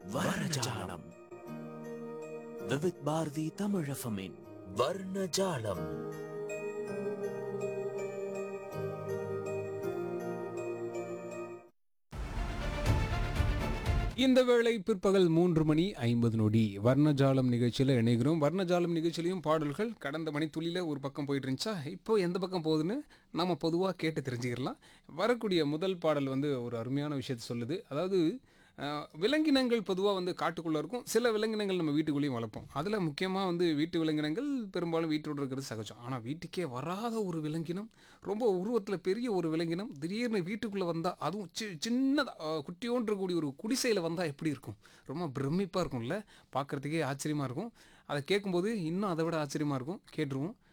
வர்ணஜாலம் விவித் பாரதி தமிழஃபமின் வர்ணஜாலம் இந்த வேளை பிற்பகல் மூன்று மணி ஐம்பது நொடி வர்ணஜாலம் நிகழ்ச்சியில் இணைகிறோம் வர்ணஜாலம் நிகழ்ச்சியிலையும் பாடல்கள் கடந்த மணித்துளியில் ஒரு பக்கம் போயிட்டு இருந்துச்சா இப்போ எந்த பக்கம் போகுதுன்னு நம்ம பொதுவாக கேட்டு தெரிஞ்சுக்கலாம் வரக்கூடிய முதல் பாடல் வந்து ஒரு அருமையான விஷயத்தை சொல்லுது அதாவது அஹ், விலங்கினங்கள் பொதுவாக வந்து காட்டுக்குள்ளே இருக்கும் சில விலங்கினங்கள் நம்ம வீட்டுக்குள்ளேயும் வளர்ப்போம் அதில் முக்கியமாக வந்து வீட்டு விலங்கினங்கள் பெரும்பாலும் வீட்டோடு இருக்கிறது சகஜம் ஆனால் வீட்டுக்கே வராத ஒரு விலங்கினம் ரொம்ப உருவத்தில் பெரிய ஒரு விலங்கினம் திடீர்னு வீட்டுக்குள்ளே வந்தால் அதுவும் சி சின்னதாக குட்டியோன்று இருக்கக்கூடிய ஒரு குடிசையில் வந்தால் எப்படி இருக்கும் ரொம்ப பிரமிப்பாக இருக்கும்ல பார்க்குறதுக்கே ஆச்சரியமாக இருக்கும் அதை கேட்கும்போது இன்னும் அதை விட ஆச்சரியமாக இருக்கும் கேட்டுருவோம்